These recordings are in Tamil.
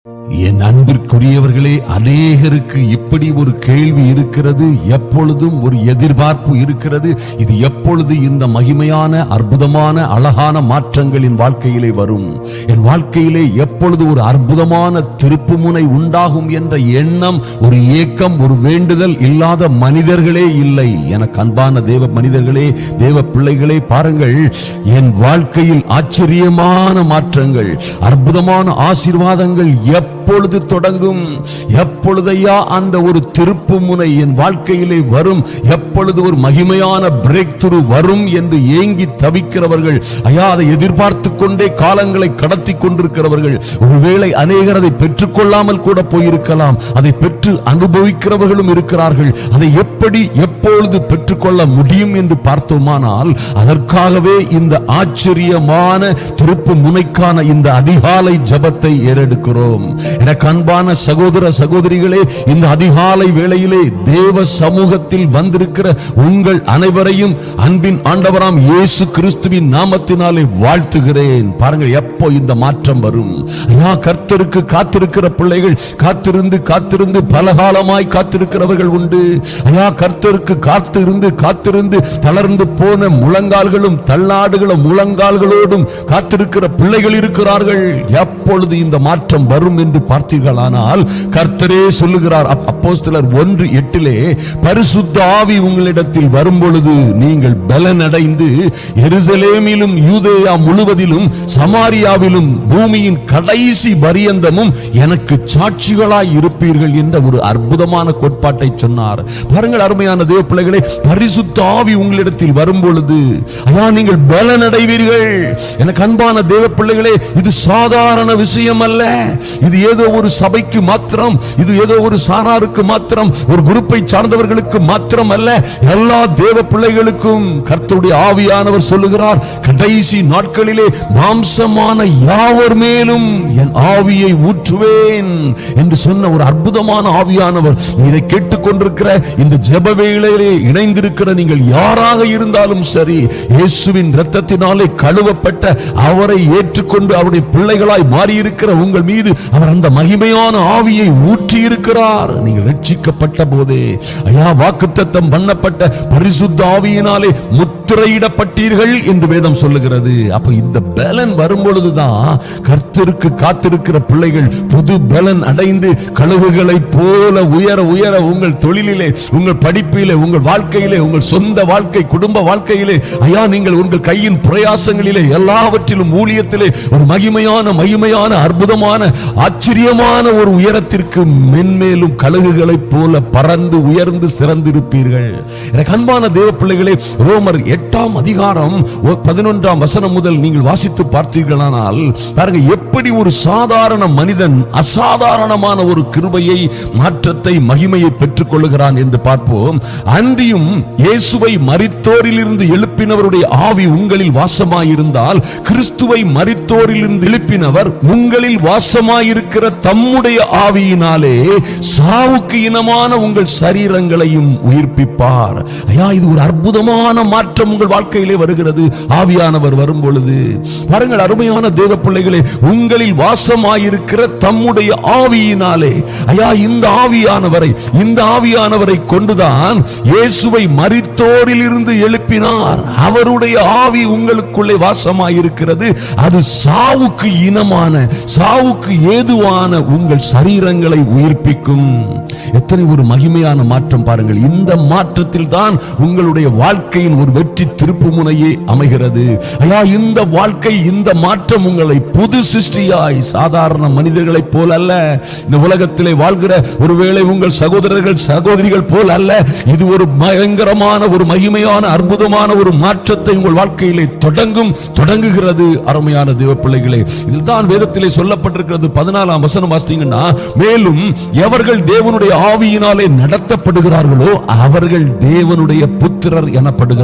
என் அன்பிற்குரியவர்களே அநேகருக்கு இப்படி ஒரு கேள்வி இருக்கிறது எப்பொழுதும் ஒரு எதிர்பார்ப்பு இருக்கிறது இது எப்பொழுது இந்த மகிமையான அற்புதமான அழகான மாற்றங்களின் வாழ்க்கையிலே வரும் என் வாழ்க்கையிலே எப்பொழுது ஒரு அற்புதமான திருப்புமுனை உண்டாகும் என்ற எண்ணம் ஒரு ஏக்கம் ஒரு வேண்டுதல் இல்லாத மனிதர்களே இல்லை எனக்கு அன்பான தேவ மனிதர்களே தேவ பிள்ளைகளே பாருங்கள் என் வாழ்க்கையில் ஆச்சரியமான மாற்றங்கள் அற்புதமான ஆசீர்வாதங்கள் எப்பொழுது தொடங்கும் எப்பொழுதையா அந்த ஒரு திருப்பு முனை என் வாழ்க்கையிலே வரும் எப்பொழுது ஒரு மகிமையான பிரேக் துரு வரும் என்று ஏங்கி தவிக்கிறவர்கள் ஐயா அதை எதிர்பார்த்து கொண்டே காலங்களை கடத்தி கொண்டிருக்கிறவர்கள் ஒருவேளை அநேகர் அதை பெற்றுக்கொள்ளாமல் கூட போயிருக்கலாம் அதை பெற்று அனுபவிக்கிறவர்களும் இருக்கிறார்கள் அதை எப்படி எப்பொழுது பெற்றுக்கொள்ள முடியும் என்று பார்த்தோமானால் அதற்காகவே இந்த ஆச்சரியமான திருப்பு முனைக்கான இந்த அதிகாலை ஜபத்தை ஏறெடுக்கிறோம் எனக்கு அன்பான சகோதர சகோதரிகளே இந்த அதிகாலை வேளையிலே தேவ சமூகத்தில் வந்திருக்கிற உங்கள் அனைவரையும் அன்பின் ஆண்டவராம் இயேசு கிறிஸ்துவின் நாமத்தினாலே வாழ்த்துகிறேன் பாருங்கள் எப்போ இந்த மாற்றம் வரும் ஐயா கர்த்தருக்கு காத்திருக்கிற பிள்ளைகள் காத்திருந்து காத்திருந்து பலகாலமாய் காத்திருக்கிறவர்கள் உண்டு ஐயா கர்த்தருக்கு காத்திருந்து காத்திருந்து தளர்ந்து போன முழங்கால்களும் தள்ளாடுகளும் முழங்கால்களோடும் காத்திருக்கிற பிள்ளைகள் இருக்கிறார்கள் எப்பொழுது இந்த மாற்றம் வரும் என்று பார்த்தீர்களானால் கர்த்தரே சொல்லுகிறார் அப்போஸ்தலர் ஒன்று எட்டிலே பரிசுத்த ஆவி உங்களிடத்தில் வரும் பொழுது நீங்கள் பலனடைந்து எருசலேமிலும் யூதேயா முழுவதிலும் சமாரியாவிலும் பூமியின் கடைசி பரியந்தமும் எனக்கு சாட்சிகளாய் இருப்பீர்கள் என்ற ஒரு அற்புதமான கோட்பாட்டை சொன்னார் பாருங்கள் அருமையான தேவ பிள்ளைகளே பரிசுத்த ஆவி உங்களிடத்தில் வரும் பொழுது அதான் நீங்கள் பலனடைவீர்கள் எனக்கு அன்பான தேவ பிள்ளைகளே இது சாதாரண விஷயம் அல்ல இது ஏதோ ஒரு சபைக்கு மாத்திரம் இது ஏதோ ஒரு சாராருக்கு மாத்திரம் ஒரு குரூப்பை சார்ந்தவர்களுக்கு மாத்திரம் அல்ல எல்லா தேவ பிள்ளைகளுக்கும் கர்த்தருடைய ஆவியானவர் சொல்லுகிறார் கடைசி நாட்களிலே மாம்சமான யாவர் மேலும் என் ஆவியை ஊற்றுவேன் என்று சொன்ன ஒரு அற்புதமான ஆவியானவர் இதை கேட்டுக்கொண்டிருக்கிற இந்த ஜெப வேளையிலே இணைந்திருக்கிற நீங்கள் யாராக இருந்தாலும் சரி இயேசுவின் இரத்தத்தினாலே கழுவப்பட்ட அவரை ஏற்றுக்கொண்டு அவருடைய பிள்ளைகளாய் மாறியிருக்கிற உங்கள் மீது அவர் அந்த மகிமையான ஆவியை ஊற்றி இருக்கிறார் நீங்கள் ரட்சிக்கப்பட்ட போதே ஐயா வாக்குத்தத்தம் பண்ணப்பட்ட பரிசுத்த ஆவியினாலே முத்திரையிடப்பட்டீர்கள் என்று வேதம் சொல்லுகிறது அப்ப இந்த பலன் வரும் பொழுதுதான் கர்த்தருக்கு காத்திருக்கிற பிள்ளைகள் புது பலன் அடைந்து கழுகுகளைப் போல உயர உயர உங்கள் தொழிலிலே உங்கள் படிப்பிலே உங்கள் வாழ்க்கையிலே உங்கள் சொந்த வாழ்க்கை குடும்ப வாழ்க்கையிலே ஐயா நீங்கள் உங்கள் கையின் பிரயாசங்களிலே எல்லாவற்றிலும் ஊழியத்திலே ஒரு மகிமையான மகிமையான அற்புதமான ஆச்சரியமான ஒரு உயரத்திற்கு மென்மேலும் கழுகுகளைப் போல பறந்து உயர்ந்து சிறந்திருப்பீர்கள் எனக்கு அன்பான தேவ பிள்ளைகளே ரோமர் எட்டாம் அதிகாரம் ஒ- பதினொன்றாம் வசனம் முதல் நீங்கள் வாசித்து பார்த்தீர்களானால் பாருங்க எப்படி ஒரு சாதாரண மனிதன் அசாதாரணமான ஒரு கிருபையை மாற்றத்தை மகிமையை பெற்றுக் கொள்ளுகிறான் என்று பார்ப்போம் அன்றியும் இயேசுவை மரித்தோரிலிருந்து எழுப்பினவருடைய ஆவி உங்களில் வாசமாயிருந்தால் கிறிஸ்துவை மரித்தோரிலிருந்து எழுப்பினவர் உங்களில் வாசமாயிருக்கிற தம்முடைய ஆவியினாலே சாவுக்கு இனமான உங்கள் சரீரங்களையும் உயிர்ப்பிப்பார் ஐயா இது ஒரு அற்புதமான மாற்றம் உங்கள் வாழ்க்கையிலே வருகிறது ஆவியானவர் வரும் பொழுது பாருங்கள் அருமையான தேவ பிள்ளைகளே உங்களில் வாசமாயிருக்கிற தம்முடைய ஆவியினாலே ஐயா இந்த ஆவியானவரை இந்த ஆவியானவரை கொண்டுதான் இயேசுவை மரித்தோரில் இருந்து எழுப்பினார் அவருடைய ஆவி உங்களுக்குள்ளே வாசமாயிருக்கிறது அது சாவுக்கு இனமான சாவுக்கு ஏதுவான உங்கள் சரீரங்களை உயிர்ப்பிக்கும் எத்தனை ஒரு மகிமையான மாற்றம் பாருங்கள் இந்த மாற்றத்தில் தான் உங்களுடைய வாழ்க்கையின் ஒரு வெற்றி திருப்பு முனையே அமைகிறது ஐயா இந்த வாழ்க்கை இந்த மாற்றம் உங்களை புது சிருஷ்டியாய் சாதாரண மனிதர்களைப் போல அல்ல இந்த உலகத்திலே வாழ்கிற ஒருவேளை உங்கள் சகோதரர்கள் சகோதரிகள் போல் அல்ல இது ஒரு பயங்கரமான ஒரு மகிமையான அற்புதமான ஒரு மாற்றத்தை உங்கள் வாழ்க்கையிலே தொடங்கும் தொடங்குகிறது அருமையான தேவ பிள்ளைகளே இதில் தான் வேதத்திலே சொல்லப்பட்டிருக்கிறது பதினாலாம் வசனம் வாசித்தீங்கன்னா மேலும் எவர்கள் தேவனுடைய ஆவியினாலே நடத்தப்படுகிறார்களோ அவர்கள் தேவனுடைய புத்திரர் எனப்படுகிறார்கள்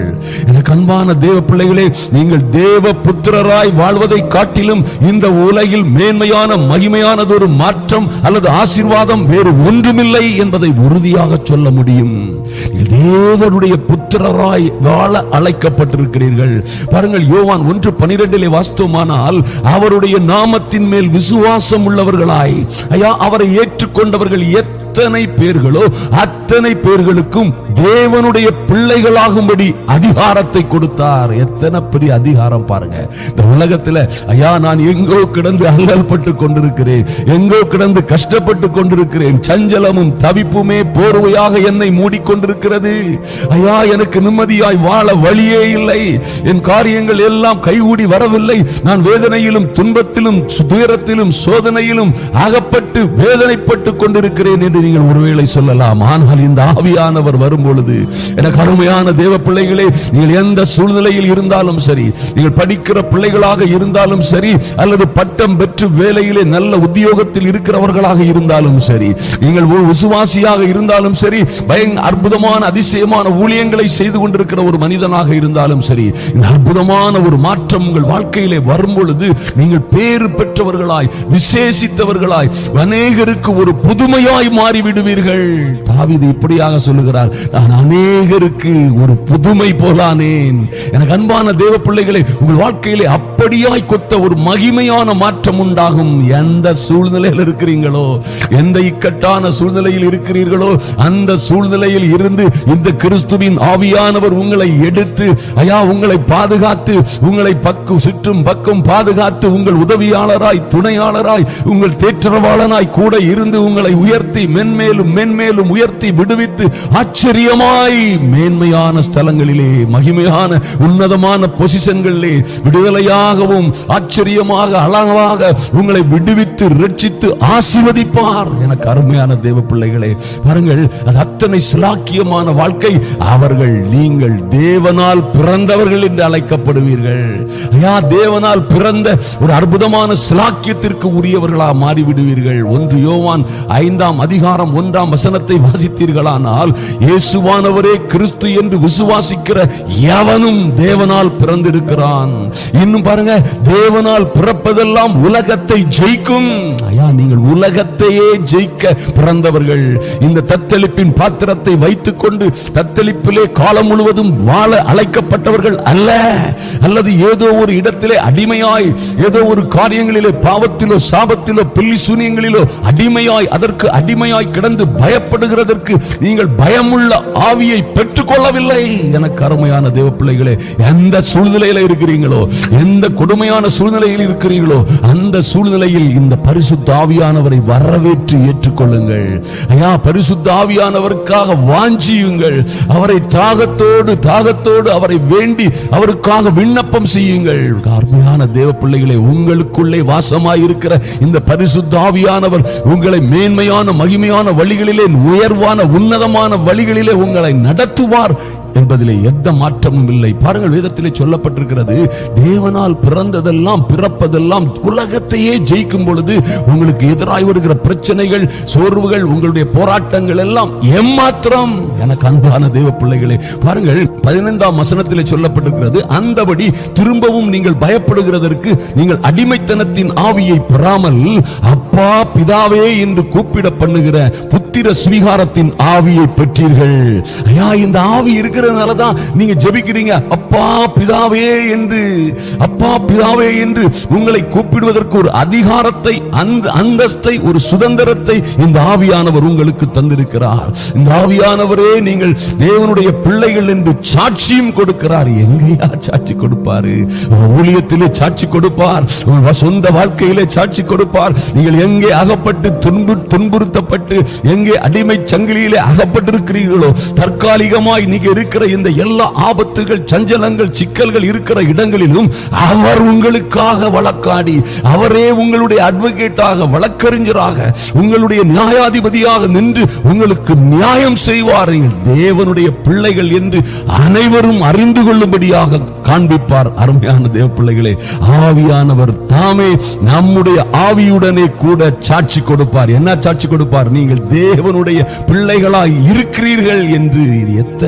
எனக்கு அன்பான தேவ பிள்ளைகளே நீங்கள் தேவ புத்திரராய் வாழ்வதை காட்டிலும் இந்த உலகில் மேன்மையான மகிமையானது ஒரு மாற்றம் அல்லது ஆசீர்வாதம் வேறு ஒன்றுமில்லை என்பதை உறுதியாக சொல்ல முடியும் நீங்கள் தேவனுடைய புத்திரராய் வாழ அழைக்கப்பட்டிருக்கிறீர்கள் பாருங்கள் யோவான் ஒன்று பனிரெண்டிலே வாஸ்தவமானால் அவருடைய நாமத்தின் மேல் விசுவாசம் உள்ளவர்களாய் ஐயா அவரை ஏற்றுக்கொண்டவர்கள் எத்தனை பேர்களோ அத்தனை பேர்களுக்கும் தேவனுடைய பிள்ளைகளாகும்படி அதிகாரத்தை கொடுத்தார் எத்தனை பெரிய அதிகாரம் பாருங்க இந்த உலகத்துல ஐயா நான் எங்கோ கிடந்து அல்லல்பட்டு கொண்டிருக்கிறேன் எங்கோ கிடந்து கஷ்டப்பட்டு கொண்டிருக்கிறேன் சஞ்சலமும் தவிப்புமே போர்வையாக என்னை மூடிக்கொண்டிருக்கிறது ஐயா எனக்கு நிம்மதியாய் வாழ வழியே இல்லை என் காரியங்கள் எல்லாம் கைகூடி வரவில்லை நான் வேதனையிலும் துன்பத்திலும் துயரத்திலும் சோதனையிலும் அகப்பட்டு வேதனைப்பட்டு கொண்டிருக்கிறேன் என்று நீங்கள் ஒருவேளை சொல்லலாம் ஆனால் இந்த ஆவியானவர் வரும் பொழுது எனக்கு அருமையான தேவ பிள்ளைகளே நீங்கள் எந்த சூழ்நிலையில் இருந்தாலும் சரி நீங்கள் படிக்கிற பிள்ளைகளாக இருந்தாலும் சரி அல்லது பட்டம் பெற்று வேலையிலே நல்ல உத்தியோகத்தில் இருக்கிறவர்களாக இருந்தாலும் சரி நீங்கள் ஒரு விசுவாசியாக இருந்தாலும் சரி பயங்க அற்புதமான அதிசயமான ஊழியங்களை செய்து கொண்டிருக்கிற ஒரு மனிதனாக இருந்தாலும் சரி இந்த அற்புதமான ஒரு மாற்றம் உங்கள் வாழ்க்கையிலே வரும் பொழுது நீங்கள் பேறு பெற்றவர்களாய் விசேஷித்தவர்களாய் அநேகருக்கு ஒரு புதுமையாய் மாறி விடுவீர்கள் தாவீது இப்படியாக சொல்லுகிறார் நான் அநேகருக்கு ஒரு புதுமை போலானேன் எனக்கு அன்பான தேவ பிள்ளைகளே உங்கள் வாழ்க்கையிலே அப்படியாய் கொத்த ஒரு மகிமையான மாற்றம் உண்டாகும் எந்த சூழ்நிலையில் இருக்கிறீங்களோ எந்த இக்கட்டான சூழ்நிலையில் இருக்கிறீர்களோ அந்த சூழ்நிலையில் இருந்து இந்த கிறிஸ்துவின் ஆவியானவர் உங்களை எடுத்து ஐயா உங்களை பாதுகாத்து உங்களை பக்கம் சுற்றும் பக்கம் பாதுகாத்து உங்கள் உதவியாளராய் துணையாளராய் உங்கள் தேற்றரவாளனாய் கூட இருந்து உங்களை உயர்த்தி மென்மேலும் மென்மேலும் உயர்த்தி விடுவித்து ஆச்சரியமாய் மேன்மையான ஸ்தலங்களிலே மகிமையான உன்னதமான பொசிஷன்களிலே விடுதலையாகவும் ஆச்சரியமாக அழகாக உங்களை விடுவித்து ரட்சித்து ஆசீர்வதிப்பார் எனக்கு அருமையான தேவ பிள்ளைகளே பாருங்கள் அது அத்தனை சிலாக்கியமான வாழ்க்கை அவர்கள் நீங்கள் தேவனால் பிறந்தவர்கள் என்று அழைக்கப்படுவீர்கள் ஐயா தேவனால் பிறந்த ஒரு அற்புதமான சிலாக்கியத்திற்கு உரியவர்களா மாறிவிடுவீர்கள் ஒன்று யோவான் ஐந்தாம் அதிகாரம் ஒன்றாம் வசனத்தை வாசித்தீர்களானால் இயேசுவானவரே கிறிஸ்து என்று விசுவாசிக்கிற எவனும் தேவனால் பிறந்திருக்கிறான் இன்னும் பாருங்க தேவனால் பிறப்பதெல்லாம் உலகத்தை ஜெயிக்கும் ஐயா நீங்கள் உலகத்தையே ஜெயிக்க பிறந்தவர்கள் இந்த தத்தளிப்பின் பாத்திரத்தை வைத்துக் கொண்டு தத்தளிப்பிலே காலம் முழுவதும் வாழ அழைக்கப்பட்டவர்கள் அல்ல அல்லது ஏதோ ஒரு இடத்திலே அடிமையாய் ஏதோ ஒரு காரியங்களிலே பாவத்திலோ சாபத்திலோ பில்லி சூனியங்களிலோ அடிமையாய் அதற்கு அடிமையாய் கிடந்து பயப்படுகிறதற்கு நீங்கள் பயமுள்ள ஆவியை பெற்றுக் கொள்ளவில்லை எனக்கு அருமையான தேவ பிள்ளைகளே எந்த சூழ்நிலையில இருக்கிறீங்களோ எந்த கொடுமையான சூழ்நிலையில் இருக்கிறீர்களோ அந்த சூழ்நிலையில் இந்த பரிசுத்த ஆவியானவரை வரவேற்று ஏற்றுக்கொள்ளுங்கள் ஐயா பரிசுத்த ஆவியானவருக்காக வாஞ்சியுங்கள் அவரை தாகத்தோடு தாகத்தோடு அவரை வேண்டி அவருக்காக விண்ணப்பம் செய்யுங்கள் அருமையான தேவ பிள்ளைகளே உங்களுக்குள்ளே வாசமாய் இருக்கிற இந்த பரிசுத்த ஆவியானவர் உங்களை மேன்மையான மகிமையான வழிகளிலே உயர்வான உன்னதமான வழிகளிலே உங்களை நடத்துவார் என்பதிலே எந்த மாற்றமும் இல்லை பாருங்கள் வேதத்திலே சொல்லப்பட்டிருக்கிறது தேவனால் பிறந்ததெல்லாம் பிறப்பதெல்லாம் உலகத்தையே ஜெயிக்கும் பொழுது உங்களுக்கு எதிராய் வருகிற பிரச்சனைகள் சோர்வுகள் உங்களுடைய போராட்டங்கள் எல்லாம் எம்மாத்திரம் எனக்கு அன்பான தேவ பிள்ளைகளே பாருங்கள் பதினைந்தாம் வசனத்திலே சொல்லப்பட்டிருக்கிறது அந்தபடி திரும்பவும் நீங்கள் பயப்படுகிறதற்கு நீங்கள் அடிமைத்தனத்தின் ஆவியை பெறாமல் அப்பா பிதாவே என்று கூப்பிட பண்ணுகிற புத்திர சுவிகாரத்தின் ஆவியை பெற்றீர்கள் ஐயா இந்த ஆவி இருக்கிறதுனால தான் நீங்க ஜெபிக்கிறீங்க அப்பா பிதாவே என்று அப்பா பிதாவே என்று உங்களை கூப்பிடுவதற்கு ஒரு அதிகாரத்தை அந்த அந்தஸ்தை ஒரு சுதந்திரத்தை இந்த ஆவியானவர் உங்களுக்கு தந்திருக்கிறார் இந்த ஆவியானவரே நீங்கள் தேவனுடைய பிள்ளைகள் என்று சாட்சியும் கொடுக்கிறார் எங்கேயா சாட்சி கொடுப்பாரு உங்க ஊழியத்திலே சாட்சி கொடுப்பார் உங்க சொந்த வாழ்க்கையிலே சாட்சி கொடுப்பார் நீங்கள் எங்கே அகப்பட்டு துன்பு துன்புறுத்தப்பட்டு எங்கே அடிமை சங்கிலியிலே அகப்பட்டிருக்கிறீர்களோ தற்காலிகமாய் நீங்க இருக்கிற இந்த எல்லா ஆபத்துகள் சஞ்சலங்கள் சிக்கல்கள் இருக்கிற இடங்களிலும் அவர் உங்களுக்காக வழக்காடி அவரே உங்களுடைய அட்வொகேட்டாக வழக்கறிஞராக உங்களுடைய நியாயாதிபதியாக நின்று உங்களுக்கு நியாயம் செய்வார் நீங்கள் தேவனுடைய பிள்ளைகள் என்று அனைவரும் அறிந்து கொள்ளும்படியாக காண்பிப்பார் அருமையான தேவ பிள்ளைகளே ஆவியானவர் தாமே நம்முடைய ஆவியுடனே கூட சாட்சி கொடுப்பார் என்ன சாட்சி கொடுப்பார் நீங்கள் தேவனுடைய பிள்ளைகளாய் இருக்கிறீர்கள் என்று இது எத்தனை ஒரு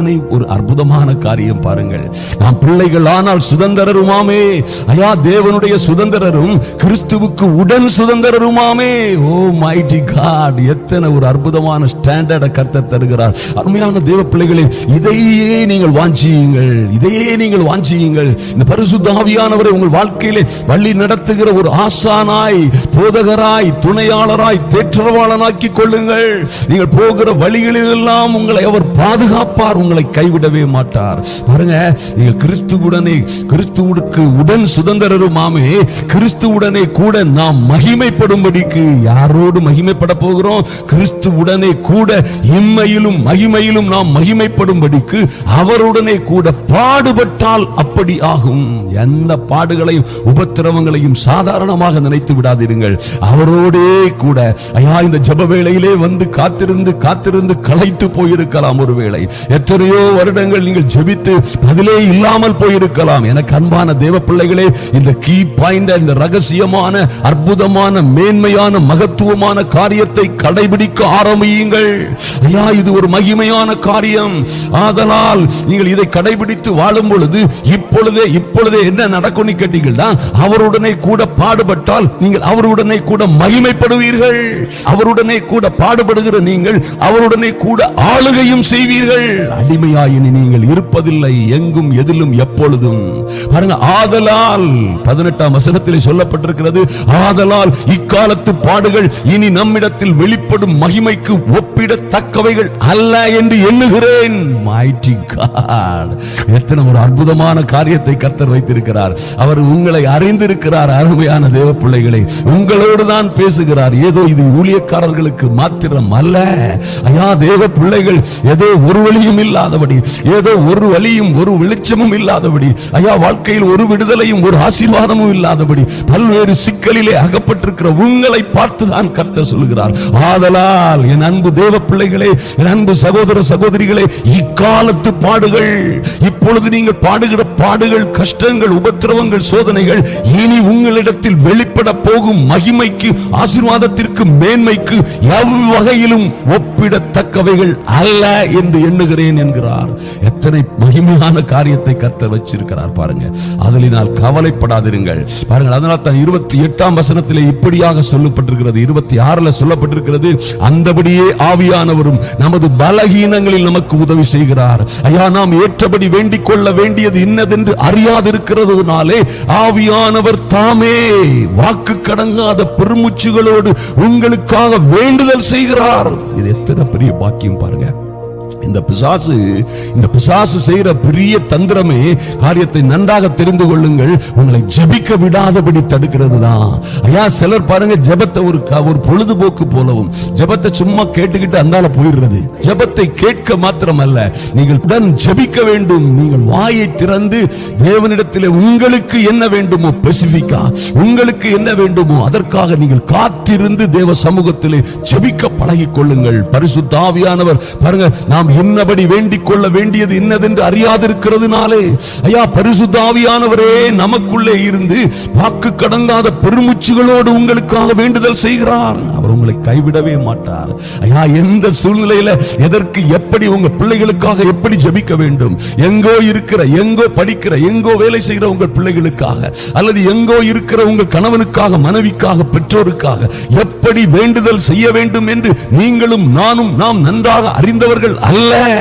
அற்புதமான காரியம் பாருங்கள் நாம் பிள்ளைகள் ஆனால் சுதந்திரருமாமே ஐயா தேவனுடைய சுதந்திரரும் கிறிஸ்துவுக்கு உடன் சுதந்திரருமாமே ஓ மைட்டி காட் எத்தனை ஒரு அற்புதமான ஸ்டாண்டர்ட கர்த்தர் தருகிறார் அருமையான தேவ பிள்ளைகளே இதையே நீங்கள் வாஞ்சியுங்கள் இதையே நீங்கள் வாஞ்சியுங்கள் இந்த பரிசுத்த ஆவியானவரை உங்கள் வாழ்க்கையிலே வழி நடத்துகிற ஒரு ஆசானாய் போதகராய் துணையாளராய் தேற்றரவாளனாக்கி கொள்ளுங்கள் நீங்கள் போகிற வழிகளில் எல்லாம் உங்களை அவர் பாதுகாப்பார் உங்களை கைவிடவே மாட்டார் பாருங்க நீங்கள் கிறிஸ்துவுடனே கிறிஸ்துவுக்கு உடன் சுதந்திரருமாமே கிறிஸ்துவுடனே கூட நாம் மகிமைப்படும்படிக்கு யாரோடு மகிமைப்பட போகிறோம் கிறிஸ்துவுடனே கூட இம்மையிலும் மகிமையிலும் நாம் மகிமைப்படும்படிக்கு அவருடனே கூட பாடுபட்டால் அப்படி ஆகும் எந்த பாடுகளையும் உபத்திரவங்களையும் சாதாரணமாக நினைத்து விடாதீர்கள் அவரோடே கூட ஐயா இந்த ஜப வேளையிலே வந்து காத்திருந்து காத்திருந்து களைத்து போயிருக்கலாம் ஒருவேளை எத்தனையோ வருடங்கள் நீங்கள் ஜெபித்து பதிலே இல்லாமல் போயிருக்கலாம் எனக்கு அன்பான தேவ பிள்ளைகளே இந்த கீ பாய்ந்த இந்த ரகசியமான அற்புதமான மேன்மையான மகத்துவமான காரியத்தை கடைபிடிக்க ஆரம்பியுங்கள் ஐயா இது ஒரு மகிமையான காரியம் ஆதலால் நீங்கள் இதை கடைபிடித்து வாழும் பொழுது இப்பொழுதே இப்பொழுதே என்ன நடக்கும் கேட்டீங்கன்னா அவருடனே கூட பாடுபட்டால் நீங்கள் அவருடனே கூட மகிமைப்படுவீர்கள் அவருடனே கூட பாடுபடுகிற நீங்கள் அவருடனே கூட ஆளுகையும் செய்வீர்கள் அடிமையாயினி நீங்கள் இருப்பதில்லை எங்கும் எதிலும் எப்பொழுதும் பாருங்க ஆதலால் பதினெட்டாம் வசனத்திலே சொல்லப்பட்டிருக்கிறது ஆதலால் இக்காலத்து பாடுகள் இனி நம்மிடத்தில் வெளிப்படும் மகிமைக்கு ஒப்பிடத்தக்கவைகள் அல்ல என்று எண்ணுகிறேன் Mighty God. எத்தனை ஒரு அற்புதமான காரியத்தை கர்த்தர் வைத்திருக்கிறார் அவர் உங்களை அறிந்திருக்கிறார் அருமையான தேவ பிள்ளைகளை உங்களோடு தான் பேசுகிறார் ஏதோ இது ஊழியக்காரர்களுக்கு மாத்திரம் அல்ல ஐயா தேவ பிள்ளைகள் ஏதோ ஒரு வழியும் இல்லாதபடி ஏதோ ஒரு வழியும் ஒரு வெளிச்சமும் இல்லாதபடி ஐயா வாழ்க்கையில் ஒரு விடுதலையும் ஒரு ஆசீர்வாதமும் இல்லாதபடி பல்வேறு சிக்கலிலே அகப்பட்டிருக்கிற உங்களை பார்த்துதான் கர்த்தர் சொல்லுகிறார் ஆதலால் என் அன்பு தேவ பிள்ளைகளே என் அன்பு சகோதர சகோதரிகளே இக்காலத்து பாடுகள் இப்பொழுது நீங்கள் பாடுகிற பாடுகள் கஷ்டங்கள் உபத்திரவங்கள் சோதனைகள் இனி உங்களிடத்தில் வெளிப்பட போகும் மகிமைக்கு ஆசீர்வாதத்திற்கு மேன்மைக்கு எவ்வகையிலும் ஒப்பிடத்தக்கவைகள் அல்ல என்று எண்ணுகிறேன் என்கிறார் எத்தனை மகிமையான காரியத்தை கர்த்தர் வச்சிருக்கிறார் பாருங்க அதனால் கவலைப்படாதிருங்கள் பாருங்கள் அதனால் தான் இருபத்தி எட்டாம் வசனத்திலே இப்படியாக சொல்லப்பட்டிருக்கிறது இருபத்தி ஆறுல சொல்லப்பட்டிருக்கிறது அந்தபடியே ஆவியானவரும் நமது பலகீனங்களில் நமக்கு உதவி செய்கிறார் ஐயா நாம் ஏற்றபடி வேண்டிக் கொள்ள வேண்டியது இன்னதென்று அறியாதிருக்கிறதுனாலே ஆவியானவர் தாமே வாக்கு கடங்காத பெருமுச்சுகளோடு உங்களுக்காக வேண்டுதல் செய்கிறார் இது எத்தனை பெரிய பாக்கியம் பாருங்க இந்த பிசாசு இந்த பிசாசு செய்யற பெரிய தந்திரமே காரியத்தை நன்றாக தெரிந்து கொள்ளுங்கள் உங்களை ஜெபிக்க விடாதபடி தடுக்கிறது தான் ஐயா சிலர் பாருங்க ஜெபத்தை ஒரு க- ஒரு பொழுதுபோக்கு போலவும் ஜெபத்தை சும்மா கேட்டுக்கிட்டு அந்தால போயிடுறது ஜெபத்தை கேட்க மாத்திரமல்ல நீங்கள் உடன் ஜெபிக்க வேண்டும் நீங்கள் வாயை திறந்து தேவனிடத்திலே உங்களுக்கு என்ன வேண்டுமோ பெசிபிக்கா உங்களுக்கு என்ன வேண்டுமோ அதற்காக நீங்கள் காத்திருந்து தேவ சமூகத்திலே ஜெபிக்க பழகிக் கொள்ளுங்கள் பரிசுத்த ஆவியானவர் பாருங்க நாம் இன்னபடி வேண்டிக் கொள்ள வேண்டியது இன்னதென்று அறியாதிருக்கிறதுனாலே ஐயா பரிசுத்த ஆவியானவரே நமக்குள்ளே இருந்து வாக்கு கடங்காத பெருமுச்சுகளோடு உங்களுக்காக வேண்டுதல் செய்கிறார் அவர் உங்களை கைவிடவே மாட்டார் ஐயா எந்த சூழ்நிலையில எதற்கு எப்படி உங்க பிள்ளைகளுக்காக எப்படி ஜெபிக்க வேண்டும் எங்கோ இருக்கிற எங்கோ படிக்கிற எங்கோ வேலை செய்கிற உங்கள் பிள்ளைகளுக்காக அல்லது எங்கோ இருக்கிற உங்கள் கணவனுக்காக மனைவிக்காக பெற்றோருக்காக எப்படி வேண்டுதல் செய்ய வேண்டும் என்று நீங்களும் நானும் நாம் நன்றாக அறிந்தவர்கள் அல்ல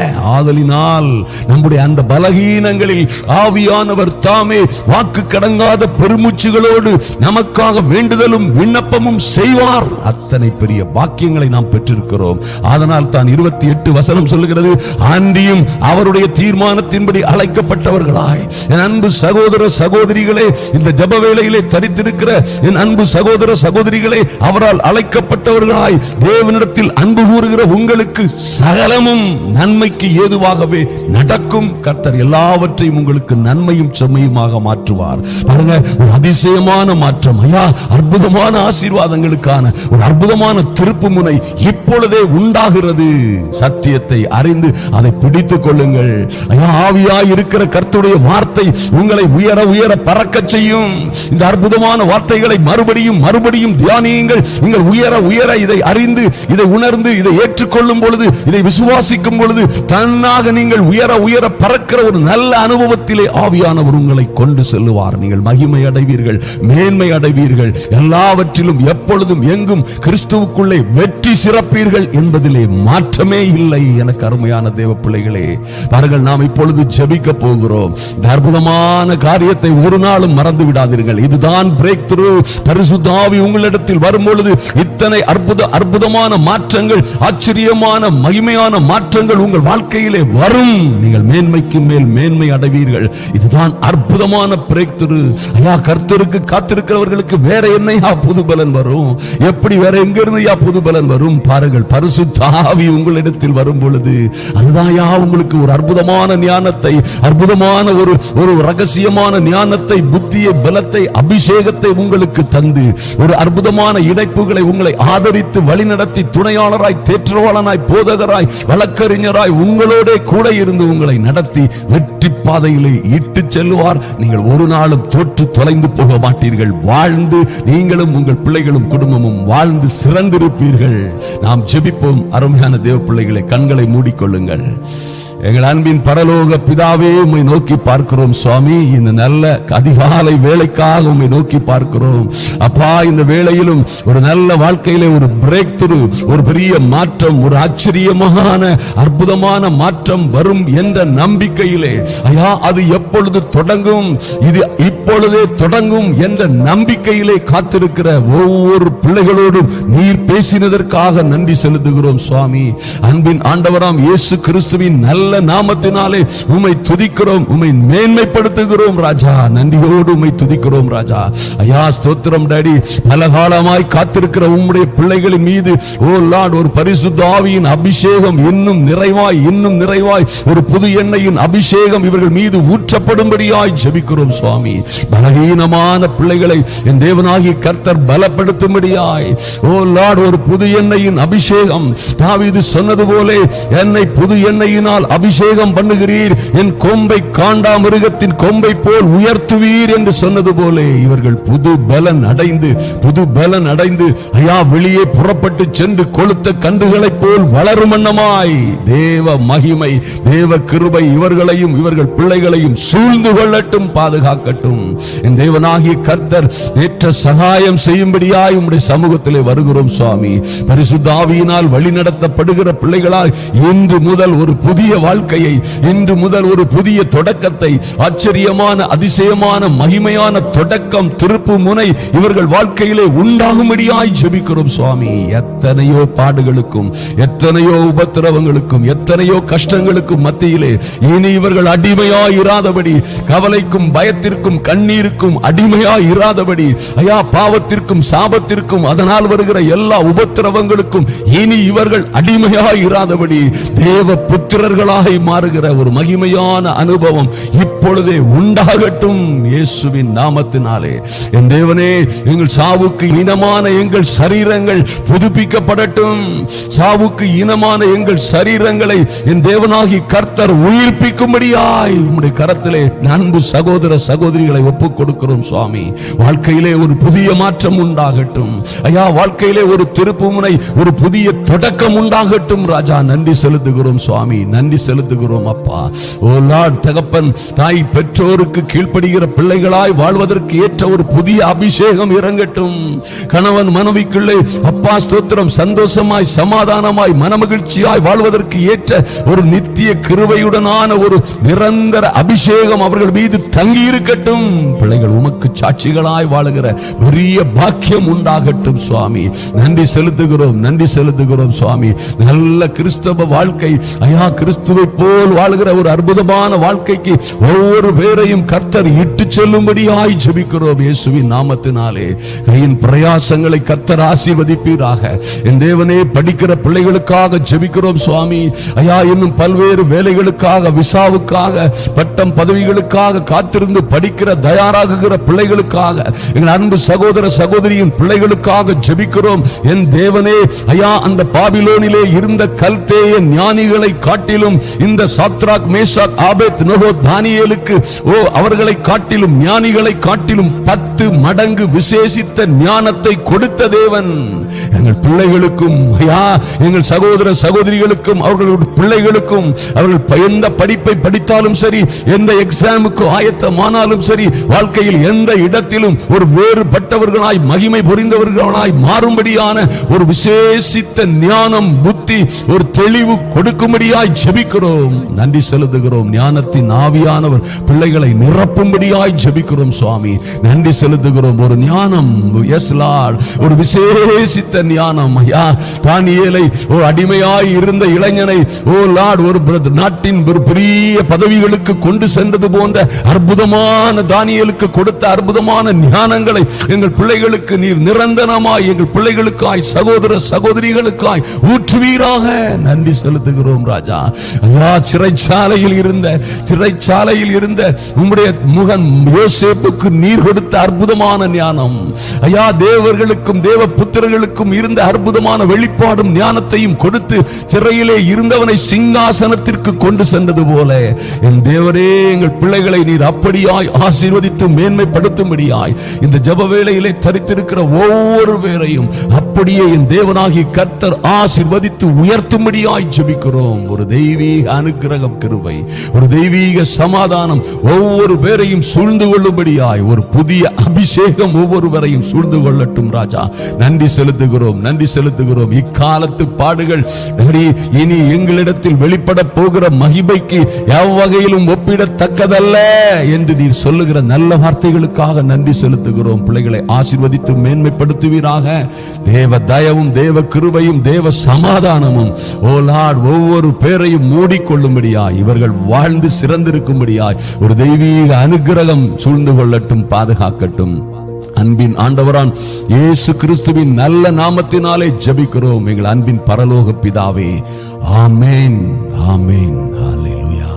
ஆதலினால் நம்முடைய அந்த பலகீனங்களில் ஆவியானவர் தாமே வாக்கு கடங்காத பெருமூச்சுகளோடு நமக்காக வேண்டுதலும் விண்ணப்பமும் செய்வார் அத்தனை பெரிய பாக்கியங்களை நாம் பெற்றிருக்கிறோம் அதனால் தான் இருபத்தி எட்டு வசனம் சொல்லுகிறது ஆண்டியும் அவருடைய தீர்மானத்தின்படி அழைக்கப்பட்டவர்களாய் என் அன்பு சகோதர சகோதரிகளே இந்த ஜப வேளையிலே தரித்திருக்கிற என் அன்பு சகோதர சகோதரிகளே அவரால் அழைக்கப்பட்டவர்களாய் தேவனிடத்தில் அன்பு கூறுகிற உங்களுக்கு சகலமும் நன்மைக்கு ஏதுவாகவே நடக்கும் கர்த்தர் எல்லாவற்றையும் உங்களுக்கு நன்மையும் செம்மையுமாக மாற்றுவார் பாருங்க ஒரு அதிசயமான மாற்றம் ஐயா அற்புதமான ஆசீர்வாதங்களுக்கான ஒரு அற்புத அற்புதமான திருப்பு முனை இப்பொழுதே உண்டாகிறது சத்தியத்தை அறிந்து அதை பிடித்துக் கொள்ளுங்கள் ஐயா ஆவியாய் இருக்கிற கர்த்தருடைய வார்த்தை உங்களை உயர உயர பறக்கச் செய்யும் இந்த அற்புதமான வார்த்தைகளை மறுபடியும் மறுபடியும் தியானியுங்கள் நீங்கள் உயர உயர இதை அறிந்து இதை உணர்ந்து இதை ஏற்றுக்கொள்ளும் பொழுது இதை விசுவாசிக்கும் பொழுது தன்னாக நீங்கள் உயர உயர பறக்கிற ஒரு நல்ல அனுபவத்திலே ஆவியானவர் உங்களை கொண்டு செல்லுவார் நீங்கள் மகிமை அடைவீர்கள் மேன்மை அடைவீர்கள் எல்லாவற்றிலும் எப்பொழுதும் எங்கும் கிறிஸ்துவுக்குள்ளே வெற்றி சிறப்பீர்கள் என்பதிலே மாற்றமே இல்லை எனக்கு அருமையான தேவ பிள்ளைகளே பாருங்கள் நாம் இப்பொழுது ஜெபிக்க போகிறோம் இந்த அற்புதமான காரியத்தை ஒரு நாளும் மறந்து விடாதீர்கள் இதுதான் பிரேக் த்ரூ பரிசுத்தாவி உங்களிடத்தில் வரும் பொழுது இத்தனை அற்புத அற்புதமான மாற்றங்கள் ஆச்சரியமான மகிமையான மாற்றங்கள் உங்கள் வாழ்க்கையிலே வரும் நீங்கள் மேன்மைக்கு மேல் மேன்மை அடைவீர்கள் இதுதான் அற்புதமான பிரேக் த்ரூ ஐயா கர்த்தருக்கு காத்திருக்கிறவர்களுக்கு வேற என்னையா புது பலன் வரும் எப்படி வேற எங்க இருந்து யா புது பலன் வரும் பாருங்கள் பரிசுத்தாவி உங்களிடத்தில் வரும் பொழுது அதுதான் யா உங்களுக்கு ஒரு அற்புதமான ஞானத்தை அற்புதமான ஒரு ஒரு ரகசியமான ஞானத்தை புத்தியை பலத்தை அபிஷேகத்தை உங்களுக்கு தந்து ஒரு அற்புதமான இணைப்புகளை உங்களை ஆதரித்து வழிநடத்தி துணையாளராய் தேற்றவாளனாய் போதகராய் வழக்கறிஞராய் உங்களோட கூட இருந்து உங்களை நடத்தி வெற்றி பாதையிலே இட்டு செல்லுவார் நீங்கள் ஒரு நாளும் தோற்று தொலைந்து போக மாட்டீர்கள் வாழ்ந்து நீங்களும் உங்கள் பிள்ளைகளும் குடும்பமும் வாழ்ந்து சிறந்திருப்பீர்கள் நாம் ஜெபிப்போம் அருமையான தேவ பிள்ளைகளை கண்களை மூடிக்கொள்ளுங்கள் எங்கள் அன்பின் பரலோக பிதாவே உம்மை நோக்கி பார்க்கிறோம் சுவாமி இந்த நல்ல அதிகாலை வேலைக்காக உம்மை நோக்கி பார்க்கிறோம் அப்பா இந்த வேளையிலும் ஒரு நல்ல வாழ்க்கையிலே ஒரு பிரேக் த்ரூ ஒரு பெரிய மாற்றம் ஒரு ஆச்சரியமான அற்புதமான மாற்றம் வரும் என்ற நம்பிக்கையிலே ஐயா அது எப்பொழுது தொடங்கும் இது இப்பொழுதே தொடங்கும் என்ற நம்பிக்கையிலே காத்திருக்கிற ஒவ்வொரு பிள்ளைகளோடும் நீர் பேசினதற்காக நன்றி செலுத்துகிறோம் சுவாமி அன்பின் ஆண்டவராம் இயேசு கிறிஸ்துவின் நல்ல நாமத்தினாலே உம்மை துதிக்கிறோம் உம்மை மேன்மைப்படுத்துகிறோம் ராஜா நன்றியோடு உம்மை துதிக்கிறோம் ராஜா ஐயா ஸ்தோத்திரம் டாடி பல காலமாய் காத்திருக்கிற உம்முடைய பிள்ளைகளின் மீது ஓ லார்ட் ஒரு பரிசுத்த ஆவியின் அபிஷேகம் இன்னும் நிறைவாய் இன்னும் நிறைவாய் ஒரு புது எண்ணெயின் அபிஷேகம் இவர்கள் மீது ஊற்றப்படும்படியாய் ஜெபிக்கிறோம் சுவாமி பலகீனமான பிள்ளைகளை என் தேவனாகிய கர்த்தர் பலப்படுத்தும்படியாய் ஓ லார்ட் ஒரு புது எண்ணெயின் அபிஷேகம் தாவீது சொன்னது போலே என்னை புது எண்ணெயினால் அபிஷேகம் பண்ணுகிறீர் என் கொம்பை காண்டா மிருகத்தின் கொம்பை போல் உயர்த்துவீர் என்று சொன்னது போலே இவர்கள் புது பலன் அடைந்து புது பலன் அடைந்து ஐயா வெளியே புறப்பட்டு சென்று கொளுத்த கன்றுகளைப் போல் வளரும் வண்ணமாய் தேவ மகிமை தேவ கிருபை இவர்களையும் இவர்கள் பிள்ளைகளையும் சூழ்ந்து கொள்ளட்டும் பாதுகாக்கட்டும் என் தேவனாகிய கர்த்தர் ஏற்ற சகாயம் செய்யும்படியாய் உம்முடைய சமூகத்திலே வருகிறோம் சுவாமி பரிசுத்த ஆவியினால் வழிநடத்தப்படுகிற பிள்ளைகளாய் இன்று முதல் ஒரு புதிய வாழ்க்கையை இன்று முதல் ஒரு புதிய தொடக்கத்தை ஆச்சரியமான அதிசயமான மகிமையான தொடக்கம் திருப்பு முனை இவர்கள் வாழ்க்கையிலே உண்டாகும்படியாய் ஜெபிக்கிறோம் சுவாமி எத்தனையோ பாடுகளுக்கும் எத்தனையோ உபத்திரவங்களுக்கும் எத்தனையோ கஷ்டங்களுக்கும் மத்தியிலே இனி இவர்கள் அடிமையாய் இராதபடி கவலைக்கும் பயத்திற்கும் கண்ணீருக்கும் அடிமையாய் இராதபடி ஐயா பாவத்திற்கும் சாபத்திற்கும் அதனால் வருகிற எல்லா உபத்திரவங்களுக்கும் இனி இவர்கள் அடிமையாய் இராதபடி தேவ புத்திரர்களாய் மாறுகிற ஒரு மகிமையான அனுபவம் இப்பொழுதே உண்டாகட்டும் இயேசுவின் நாமத்தினாலே என் தேவனே எங்கள் சாவுக்கு இனமான எங்கள் சரீரங்கள் புதுப்பிக்கப்படட்டும் சாவுக்கு இனமான எங்கள் சரீரங்களை என் தேவனாகி கர்த்தர் உயிர்ப்பிக்கும்படியாய் உம்முடைய கரத்திலே அன்பு சகோதர சகோதரிகளை ஒப்புக் கொடுக்கிறோம் சுவாமி வாழ்க்கையிலே ஒரு புதிய மாற்றம் உண்டாகட்டும் ஐயா வாழ்க்கையிலே ஒரு திருப்புமுனை ஒரு புதிய தொடக்கம் உண்டாகட்டும் ராஜா நன்றி செலுத்துகிறோம் சுவாமி நன்றி செலுத்துகிறோம் அப்பா ஓ லார்ட் தகப்பன் தாய் பெற்றோருக்கு கீழ்ப்படுகிற பிள்ளைகளாய் வாழ்வதற்கு ஏற்ற ஒரு புதிய அபிஷேகம் இறங்கட்டும் கணவன் மனைவிக்குள்ளே அப்பா ஸ்தோத்திரம் சந்தோஷமாய் சமாதானமாய் மனமகிழ்ச்சியாய் வாழ்வதற்கு ஏற்ற ஒரு நித்திய கிருபையுடனான ஒரு நிரந்தர அபிஷேகம் அவர்கள் மீது தங்கி இருக்கட்டும் பிள்ளைகள் உமக்கு சாட்சிகளாய் வாழுகிற பெரிய பாக்கியம் உண்டாகட்டும் சுவாமி நன்றி செலுத்துகிறோம் நன்றி செலுத்துகிறோம் சுவாமி நல்ல கிறிஸ்தவ வாழ்க்கை ஐயா கிறிஸ்து லோத்துவை போல் வாழ்கிற ஒரு அற்புதமான வாழ்க்கைக்கு ஒவ்வொரு பேரையும் கர்த்தர் இட்டு செல்லும்படியாய் ஜெபிக்கிறோம் இயேசுவின் நாமத்தினாலே கையின் பிரயாசங்களை கர்த்தர் ஆசீர்வதிப்பீராக என் தேவனே படிக்கிற பிள்ளைகளுக்காக ஜெபிக்கிறோம் சுவாமி ஐயா இன்னும் பல்வேறு வேலைகளுக்காக விசாவுக்காக பட்டம் பதவிகளுக்காக காத்திருந்து படிக்கிற தயாராகுகிற பிள்ளைகளுக்காக எங்கள் அன்பு சகோதர சகோதரியின் பிள்ளைகளுக்காக ஜெபிக்கிறோம் என் தேவனே ஐயா அந்த பாபிலோனிலே இருந்த கல்தேய ஞானிகளை காட்டிலும் இந்த சாத்ராக் மேஷாக் ஆபேத் நோகோ தானியேலுக்கு ஓ அவர்களை காட்டிலும் ஞானிகளை காட்டிலும் பத்து மடங்கு விசேஷித்த ஞானத்தை கொடுத்த தேவன் எங்கள் பிள்ளைகளுக்கும் ஐயா எங்கள் சகோதர சகோதரிகளுக்கும் அவர்களுடைய பிள்ளைகளுக்கும் அவர்கள் ப- எந்த படிப்பை படித்தாலும் சரி எந்த எக்ஸாமுக்கு ஆயத்தமானாலும் சரி வாழ்க்கையில் எந்த இடத்திலும் ஒரு வேறுபட்டவர்களாய் மகிமை புரிந்தவர்களாய் மாறும்படியான ஒரு விசேஷித்த ஞானம் புத்தி ஒரு தெளிவு கொடுக்கும்படியாய் ஜெபிக்கிறோம் நன்றி செலுத்துகிறோம் ஞானத்தின் ஆவியானவர் பிள்ளைகளை நிரப்பும்படியாய் ஜெபிக்கிறோம் சுவாமி நன்றி செலுத்துகிறோம் ஒரு ஞானம் எஸ் லார்ட் ஒரு விசேஷித்த ஞானம் ஐயா தானியேலை ஒரு அடிமையாய் இருந்த இளைஞனை ஓ லார்ட் ஒரு பிர- நாட்டின் ஒரு பெரிய பதவிகளுக்கு கொண்டு சென்றது போன்ற அற்புதமான தானியேலுக்கு கொடுத்த அற்புதமான ஞானங்களை எங்கள் பிள்ளைகளுக்கு நீர் நிரந்தரமாய் எங்கள் பிள்ளைகளுக்காய் சகோதர சகோதரிகளுக்காய் ஊற்றுவீராக நன்றி செலுத்துகிறோம் ராஜா ஐயா சிறைச்சாலையில் இருந்த சிறைச்சாலையில் இருந்த உம்முடைய முகன் யோசேப்புக்கு நீர் கொடுத்த அற்புதமான ஞானம் ஐயா தேவர்களுக்கும் தேவ புத்திரர்களுக்கும் இருந்த அற்புதமான வெளிப்பாடும் ஞானத்தையும் கொடுத்து சிறையிலே இருந்தவனை சிங்காசனத்திற்கு கொண்டு சென்றது போல என் தேவரே எங்கள் பிள்ளைகளை நீர் அப்படியாய் ஆசீர்வதித்து மேன்மைப்படுத்தும்படியாய் இந்த ஜப வேளையிலே தரித்திருக்கிற ஒவ்வொரு பேரையும் அப்படியே என் தேவனாகி கர்த்தர் ஆசீர்வதித்து உயர்த்தும்படியாய் ஜெபிக்கிறோம் ஒரு தெய்வீக அனுக்கிரகம் கிருபை ஒரு தெய்வீக சமாதானம் ஒவ்வொரு பேரையும் சூழ்ந்து கொள்ளும்படியாய் ஒரு புதிய அபிஷேகம் ஒவ்வொருவரையும் சூழ்ந்து கொள்ளட்டும் ராஜா நன்றி செலுத்துகிறோம் நன்றி செலுத்துகிறோம் இக்காலத்து பாடுகள் நடி இனி எங்களிடத்தில் வெளிப்பட போகிற மகிமைக்கு எவ்வகையிலும் ஒப்பிடத்தக்கதல்ல என்று நீர் சொல்லுகிற நல்ல வார்த்தைகளுக்காக நன்றி செலுத்துகிறோம் பிள்ளைகளை ஆசீர்வதித்து மேன்மைப்படுத்துவீராக தேவ தயவும் தேவ கிருபையும் தேவ சமாதானமும் ஓ லார்ட் ஒவ்வொரு பேரையும் மூடிக்கொள்ளும்படியாய் இவர்கள் வாழ்ந்து சிறந்திருக்கும்படியாய் ஒரு தெய்வீக அனுக்கிரகம் சூழ்ந்து கொள்ளட்டும் பாதுகாக்கட்டும் அன்பின் ஆண்டவரான் இயேசு கிறிஸ்துவின் நல்ல நாமத்தினாலே ஜெபிக்கிறோம் எங்கள் அன்பின் பரலோக பிதாவே ஆமென் ஆமென் ஹalleluya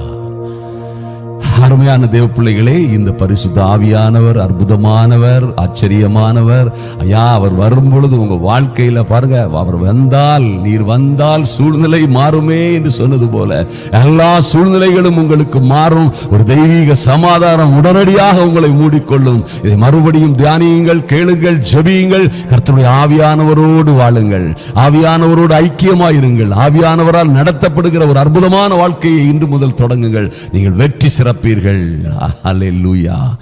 அருமையான தேவ பிள்ளைகளே இந்த பரிசுத்த ஆவியானவர் அற்புதமானவர் ஆச்சரியமானவர் ஐயா அவர் வரும் பொழுது உங்க வாழ்க்கையில பாருங்க அவர் வந்தால் நீர் வந்தால் சூழ்நிலை மாறுமே என்று சொன்னது போல எல்லா சூழ்நிலைகளும் உங்களுக்கு மாறும் ஒரு தெய்வீக சமாதானம் உடனடியாக உங்களை மூடிக்கொள்ளும் இதை மறுபடியும் தியானியுங்கள் கேளுங்கள் ஜெபியுங்கள் கர்த்தருடைய ஆவியானவரோடு வாழுங்கள் ஆவியானவரோடு ஐக்கியமாயிருங்கள் ஆவியானவரால் நடத்தப்படுகிற ஒரு அற்புதமான வாழ்க்கையை இன்று முதல் தொடங்குங்கள் நீங்கள் வெற்றி சிறப்பீர்கள் அல்லேலூயா